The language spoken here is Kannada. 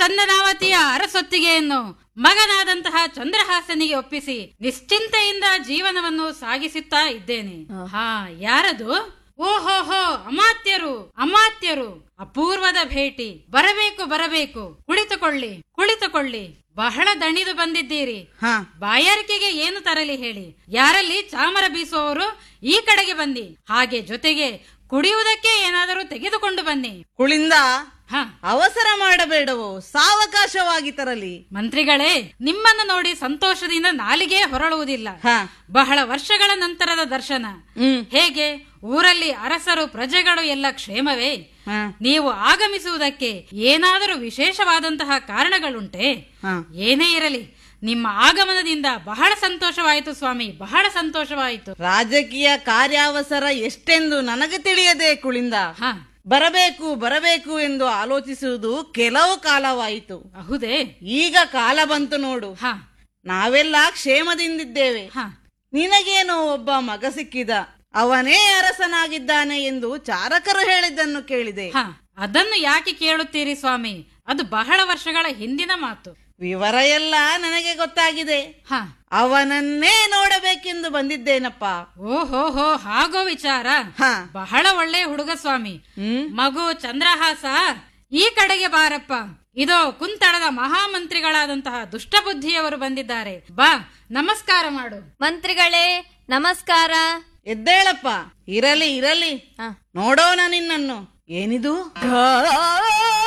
ಚಂದನಾವತಿಯ ಅರಸೊತ್ತಿಗೆಯನ್ನು ಮಗನಾದಂತಹ ಚಂದ್ರಹಾಸನಿಗೆ ಒಪ್ಪಿಸಿ ನಿಶ್ಚಿಂತೆಯಿಂದ ಜೀವನವನ್ನು ಸಾಗಿಸುತ್ತಾ ಇದ್ದೇನೆ ಹಾ ಯಾರದು ಓಹೋಹೋ ಅಮಾತ್ಯರು ಅಮಾತ್ಯರು ಅಪೂರ್ವದ ಭೇಟಿ ಬರಬೇಕು ಬರಬೇಕು ಕುಳಿತುಕೊಳ್ಳಿ ಕುಳಿತುಕೊಳ್ಳಿ ಬಹಳ ದಣಿದು ಬಂದಿದ್ದೀರಿ ಹಾ ಬಾಯಾರಿಕೆಗೆ ಏನು ತರಲಿ ಹೇಳಿ ಯಾರಲ್ಲಿ ಚಾಮರ ಬೀಸುವವರು ಈ ಕಡೆಗೆ ಬನ್ನಿ ಹಾಗೆ ಜೊತೆಗೆ ಕುಡಿಯುವುದಕ್ಕೆ ಏನಾದರೂ ತೆಗೆದುಕೊಂಡು ಬನ್ನಿ ಕುಳಿಂದ ಹ ಅವಸರ ಮಾಡಬೇಡವೋ ಸಾವಕಾಶವಾಗಿ ತರಲಿ ಮಂತ್ರಿಗಳೇ ನಿಮ್ಮನ್ನು ನೋಡಿ ಸಂತೋಷದಿಂದ ನಾಲಿಗೆ ಹೊರಳುವುದಿಲ್ಲ ಹಾ ಬಹಳ ವರ್ಷಗಳ ನಂತರದ ದರ್ಶನ ಹ್ಮ್ ಹೇಗೆ ಊರಲ್ಲಿ ಅರಸರು ಪ್ರಜೆಗಳು ಎಲ್ಲ ಕ್ಷೇಮವೇ ಹಾ ನೀವು ಆಗಮಿಸುವುದಕ್ಕೆ ಏನಾದರೂ ವಿಶೇಷವಾದಂತಹ ಕಾರಣಗಳುಂಟೆ ಹಾ ಏನೇ ಇರಲಿ ನಿಮ್ಮ ಆಗಮನದಿಂದ ಬಹಳ ಸಂತೋಷವಾಯಿತು ಸ್ವಾಮಿ ಬಹಳ ಸಂತೋಷವಾಯಿತು ರಾಜಕೀಯ ಕಾರ್ಯಾವಸರ ಎಷ್ಟೆಂದು ನನಗೆ ತಿಳಿಯದೆ ಕುಳಿಂದ ಹ ಬರಬೇಕು ಬರಬೇಕು ಎಂದು ಆಲೋಚಿಸುವುದು ಕೆಲವು ಕಾಲವಾಯಿತು ಹೌದೇ ಈಗ ಕಾಲ ಬಂತು ನೋಡು ಹ ನಾವೆಲ್ಲ ಕ್ಷೇಮದಿಂದಿದ್ದೇವೆ ಹ ನಿನಗೇನೋ ಒಬ್ಬ ಮಗ ಸಿಕ್ಕಿದ ಅವನೇ ಅರಸನಾಗಿದ್ದಾನೆ ಎಂದು ಚಾರಕರು ಹೇಳಿದ್ದನ್ನು ಕೇಳಿದೆ ಹ ಅದನ್ನು ಯಾಕೆ ಕೇಳುತ್ತೀರಿ ಸ್ವಾಮಿ ಅದು ಬಹಳ ವರ್ಷಗಳ ಹಿಂದಿನ ಮಾತು ವಿವರ ಎಲ್ಲ ನನಗೆ ಗೊತ್ತಾಗಿದೆ ಹ ಅವನನ್ನೇ ನೋಡಬೇಕೆಂದು ಬಂದಿದ್ದೇನಪ್ಪ ಓಹೋ ಹೋ ಹಾಗೋ ವಿಚಾರ ಹ ಬಹಳ ಒಳ್ಳೆ ಹುಡುಗ ಸ್ವಾಮಿ ಹ್ಮ್ ಮಗು ಚಂದ್ರಹಾಸ ಈ ಕಡೆಗೆ ಬಾರಪ್ಪ ಇದೋ ಕುಂತಳದ ಮಹಾಮಂತ್ರಿಗಳಾದಂತಹ ದುಷ್ಟಬುದ್ಧಿಯವರು ಬಂದಿದ್ದಾರೆ ಬಾ ನಮಸ್ಕಾರ ಮಾಡು ಮಂತ್ರಿಗಳೇ ನಮಸ್ಕಾರ ಎದ್ದೇಳಪ್ಪ ಇರಲಿ ಇರಲಿ ಹ. ನೋಡೋಣ ನಿನ್ನನ್ನು ಏನಿದು ಘಾ